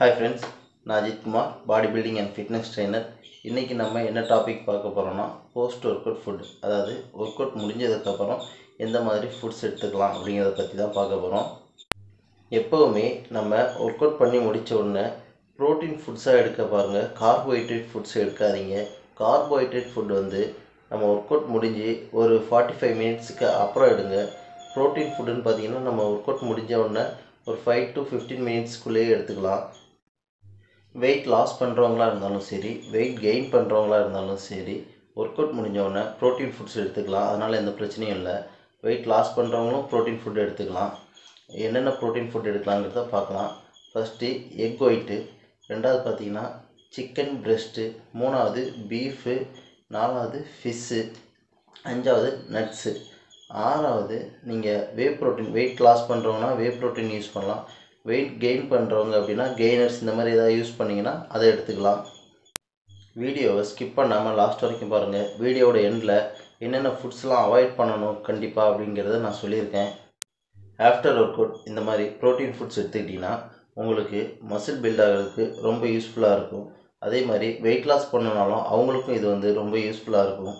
hi friends நான் Ajith Kumar body building and fitness trainer இன்றைக்கி நம்ம என்ன டாபிக் பார்க்க போகிறோம்னா போஸ்ட் ஒர்க் அவுட் ஃபுட் அதாவது ஒர்க் அவுட் முடிஞ்சதுக்கப்புறம் எந்த மாதிரி ஃபுட்ஸ் எடுத்துக்கலாம் அப்படிங்கிறத பற்றி தான் பார்க்க போகிறோம் எப்போவுமே நம்ம ஒர்க் அவுட் பண்ணி முடித்த உடனே ப்ரோட்டீன் ஃபுட்ஸாக எடுக்க பாருங்கள் கார்போஹைட்ரேட் ஃபுட்ஸ் எடுக்காதீங்க கார்போஹைட்ரேட் ஃபுட் வந்து நம்ம ஒர்க் அவுட் முடிஞ்சு ஒரு ஃபார்ட்டி ஃபைவ் மினிட்ஸுக்கு அப்புறம் எடுங்க ப்ரோட்டீன் ஃபுட்டுன்னு பார்த்தீங்கன்னா நம்ம ஒர்க் அவுட் முடிஞ்ச உடனே ஒரு ஃபைவ் டு ஃபிஃப்டீன் மினிட்ஸ்க்குள்ளேயே எடுத்துக்கலாம் வெயிட் லாஸ் பண்ணுறவங்களா இருந்தாலும் சரி வெயிட் கெயின் பண்ணுறவங்களா இருந்தாலும் சரி ஒர்க் அவுட் முடிஞ்ச உடனே ப்ரோட்டீன் ஃபுட்ஸ் எடுத்துக்கலாம் அதனால் எந்த பிரச்சனையும் இல்லை வெயிட் லாஸ் பண்ணுறவங்களும் ப்ரோட்டீன் ஃபுட் எடுத்துக்கலாம் என்னென்ன ப்ரோட்டீன் ஃபுட் எடுக்கலாங்கிறத பார்க்கலாம் ஃபஸ்ட்டு எக் ஒயிட்டு ரெண்டாவது பார்த்தீங்கன்னா சிக்கன் பிரெஸ்ட்டு மூணாவது பீஃபு நாலாவது ஃபிஷ்ஷு அஞ்சாவது நட்ஸு ஆறாவது நீங்கள் வே ப்ரோட்டீன் வெயிட் லாஸ் பண்ணுறவங்கன்னா வே ப்ரோட்டீன் யூஸ் பண்ணலாம் வெயிட் கெயின் பண்ணுறவங்க அப்படின்னா கெய்னர்ஸ் இந்த மாதிரி ஏதாவது யூஸ் பண்ணிங்கன்னா அதை எடுத்துக்கலாம் வீடியோவை ஸ்கிப் பண்ணாமல் லாஸ்ட் வரைக்கும் பாருங்கள் வீடியோவோட எண்டில் என்னென்ன ஃபுட்ஸ்லாம் அவாய்ட் பண்ணணும் கண்டிப்பாக அப்படிங்கிறத நான் சொல்லியிருக்கேன் ஆஃப்டர் ஒர்க் அவுட் இந்த மாதிரி ப்ரோட்டீன் ஃபுட்ஸ் எடுத்துக்கிட்டிங்கன்னா உங்களுக்கு மசில் பில்ட் ஆகிறதுக்கு ரொம்ப யூஸ்ஃபுல்லாக இருக்கும் அதே மாதிரி வெயிட் லாஸ் பண்ணனாலும் அவங்களுக்கும் இது வந்து ரொம்ப யூஸ்ஃபுல்லாக இருக்கும்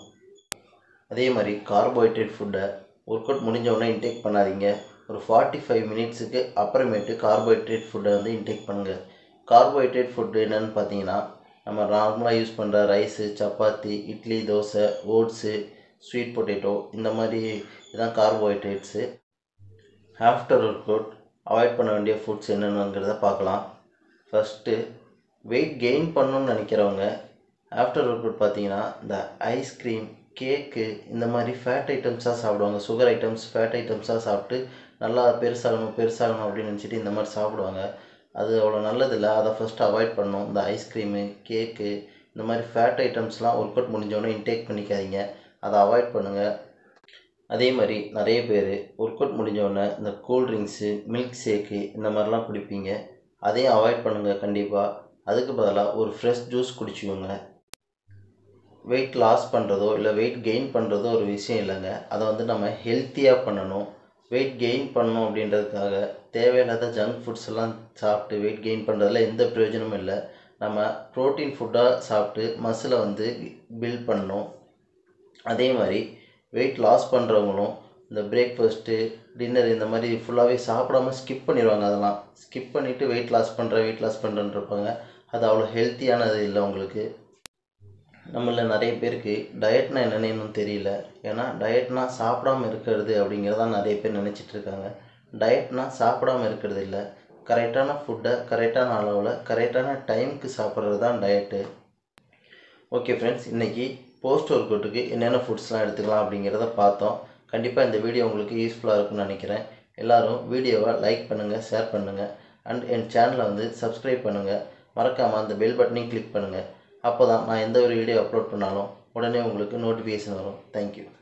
அதே மாதிரி கார்போஹைட்ரேட் ஃபுட்டை ஒர்க் அவுட் முடிஞ்ச உடனே இன்டேக் பண்ணாதீங்க ஒரு ஃபார்ட்டி ஃபைவ் மினிட்ஸுக்கு அப்புறமேட்டு கார்போஹைட்ரேட் ஃபுட்டை வந்து இன்டேக் பண்ணுங்கள் கார்போஹைட்ரேட் ஃபுட்டு என்னென்னு பார்த்தீங்கன்னா நம்ம நார்மலாக யூஸ் பண்ணுற rice chapati idli dosa oats sweet potato இந்த மாதிரி இதான் carbohydrates after workout avoid பண்ண வேண்டிய ஃபுட்ஸ் என்னென்னங்கிறத பார்க்கலாம் ஃபஸ்ட்டு வெயிட் கெயின் பண்ணணும்னு நினைக்கிறவங்க ஆஃப்டர் ஒர்க் அவுட் பார்த்தீங்கன்னா இந்த ஐஸ்கிரீம் கேக்கு இந்த மாதிரி ஃபேட் ஐட்டம்ஸாக சாப்பிடுவாங்க சுகர் ஐட்டம்ஸ் ஃபேட் ஐட்டம்ஸாக சாப்பிட்டு நல்லா பெருசாகணும் பெருசாகணும் அப்படின்னு நினச்சிட்டு இந்த மாதிரி சாப்பிடுவாங்க அது அவ்வளோ நல்லதில்லை அதை ஃபஸ்ட்டு அவாய்ட் பண்ணணும் இந்த ஐஸ்கிரீமு கேக்கு இந்த மாதிரி ஃபேட் ஐட்டம்ஸ்லாம் ஒர்க் அவுட் முடிஞ்சோடனே இன்டேக் பண்ணிக்காதீங்க அதை அவாய்ட் பண்ணுங்கள் அதே மாதிரி நிறைய பேர் ஒர்க் அவுட் முடிஞ்சோடனே இந்த கூல்ட்ரிங்க்ஸு மில்க் ஷேக்கு இந்த மாதிரிலாம் குடிப்பீங்க அதையும் அவாய்ட் பண்ணுங்கள் கண்டிப்பாக அதுக்கு பதிலாக ஒரு ஃப்ரெஷ் ஜூஸ் குடிச்சிக்கோங்க வெயிட் லாஸ் பண்ணுறதோ இல்லை வெயிட் கெயின் பண்ணுறதோ ஒரு விஷயம் இல்லைங்க அதை வந்து நம்ம ஹெல்த்தியாக பண்ணணும் வெயிட் கெயின் பண்ணணும் அப்படின்றதுக்காக தேவையில்லாத ஜங்க் ஃபுட்ஸ் எல்லாம் சாப்பிட்டு வெயிட் கெயின் பண்ணுறதுல எந்த பிரயோஜனமும் இல்லை நம்ம ப்ரோட்டீன் ஃபுட்டாக சாப்பிட்டு மசிலை வந்து பில்ட் பண்ணணும் அதே மாதிரி வெயிட் லாஸ் பண்ணுறவங்களும் இந்த பிரேக்ஃபாஸ்ட்டு டின்னர் இந்த மாதிரி ஃபுல்லாகவே சாப்பிடாம ஸ்கிப் பண்ணிடுவாங்க அதெல்லாம் ஸ்கிப் பண்ணிவிட்டு வெயிட் லாஸ் பண்ணுறேன் வெயிட் லாஸ் பண்ணுறேன்னு இருப்பாங்க அது அவ்வளோ ஹெல்த்தியானது இல்லை உங்களுக்கு நம்மள நிறைய பேருக்கு டயட்னா என்னென்னு இன்னும் தெரியல ஏன்னா டயட்னா சாப்பிடாம இருக்கிறது அப்படிங்கிறதா நிறைய பேர் நினச்சிட்டு இருக்காங்க டயட்னா சாப்பிடாம இருக்கிறது இல்லை கரெக்டான ஃபுட்டை கரெக்டான அளவில் கரெக்டான டைமுக்கு சாப்பிட்றது தான் டயட்டு ஓகே ஃப்ரெண்ட்ஸ் இன்றைக்கி போஸ்ட் ஒர்க் அவுட்டுக்கு என்னென்ன ஃபுட்ஸ்லாம் எடுத்துக்கலாம் அப்படிங்கிறத பார்த்தோம் கண்டிப்பாக இந்த வீடியோ உங்களுக்கு யூஸ்ஃபுல்லாக இருக்கும்னு நினைக்கிறேன் எல்லோரும் வீடியோவை லைக் பண்ணுங்கள் ஷேர் பண்ணுங்கள் அண்ட் என் சேனலை வந்து சப்ஸ்கிரைப் பண்ணுங்கள் மறக்காமல் அந்த பெல் பட்டனையும் கிளிக் பண்ணுங்கள் அப்போ தான் நான் எந்த ஒரு வீடியோ அப்லோட் பண்ணாலும் உடனே உங்களுக்கு நோட்டிஃபிகேஷன் வரும் தேங்க்யூ